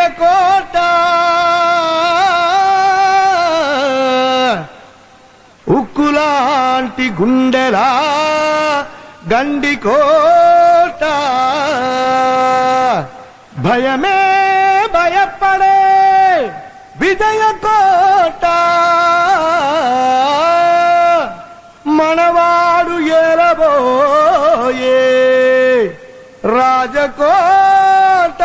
విజయకోట ఉక్కులాంటి గుండెలా గండికోట భయమే భయపడే విజయకోట మనవాడు ఏలబోయే రాజకోట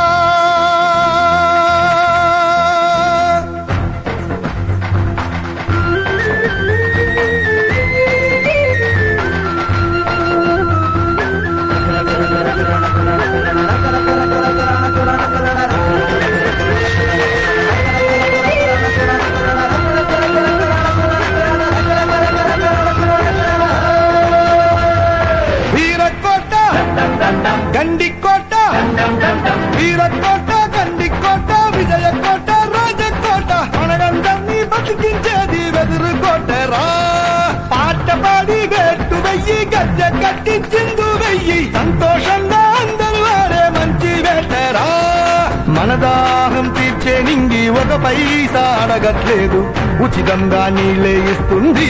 వీరకోట గండికోట వీరకోట గండికోట విజయకోట రాజకోట మనగందరినీ బతికించేది వెదురుకోట రా పాట పాడి గట్టు వెయ్యి గజ్జ కట్టి చిందు వెయ్యి సంతోషంగా అందరూ ఆడే మంచి వేటరా మన దాహం తీర్చే నింగి ఒక పైసా అడగట్లేదు ఉచితంగా నీళ్ళే ఇస్తుంది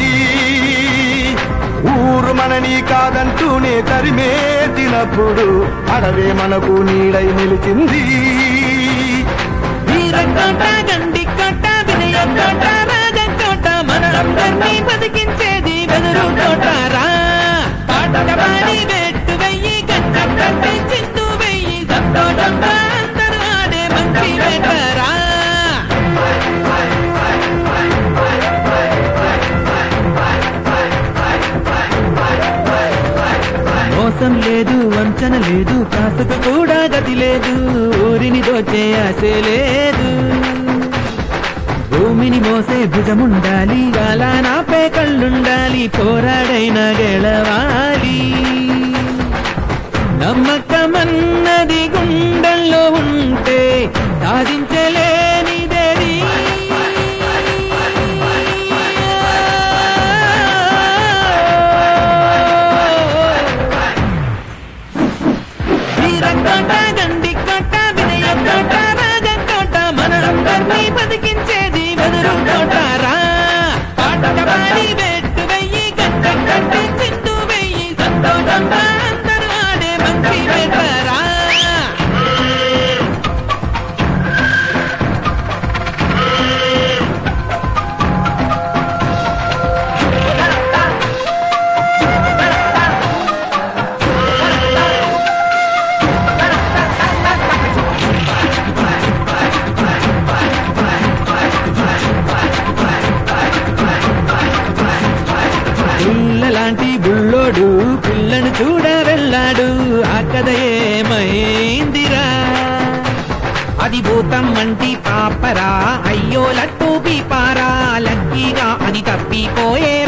ఊరు మనని కాదంటూనే తరిమే తినప్పుడు అడవే మనకు నీడై నిలిచింది వీరకోట గండికోట విజయకోట రాజకోట మన అందరినీ బతికించేది వెదురు కోట రా పాటపాడి పెట్టు వెయ్యి గంట కట్టి చిందు వెయ్యి సంతోషంగా అందరూ ఆడే మంచి వేటరా మోసం లేదు వంచన లేదు కాసుకు కూడా గతి లేదు ఊరిని దోచే ఆశ లేదు భూమిని మోసే భుజముండాలి అలా నాపే కళ్ళుండాలి పోరాడైన గెలవాలి నమ్మకమన్నది గుండెల్లో ఉంటే సాధించలేనిదేది వీరకోట గండికోట విజయకోట రాజకోట మన అందరినీ బతికించేది వెదురు కోట రా పాటపాడి పెట్టు వెయ్యి గంట కట్టి చిందు వెయ్యి సంతోషంగా అందరూ ఆడే మంచి వేటరా పిల్లలాంటి బుల్లోడు పిల్లను చూడ వెళ్ళాడు ఆ కథ ఏమైందిరా అది భూతం వంటి పాపరా అయ్యో లట్టు పీపారా లక్కీగా అది తప్పిపోయే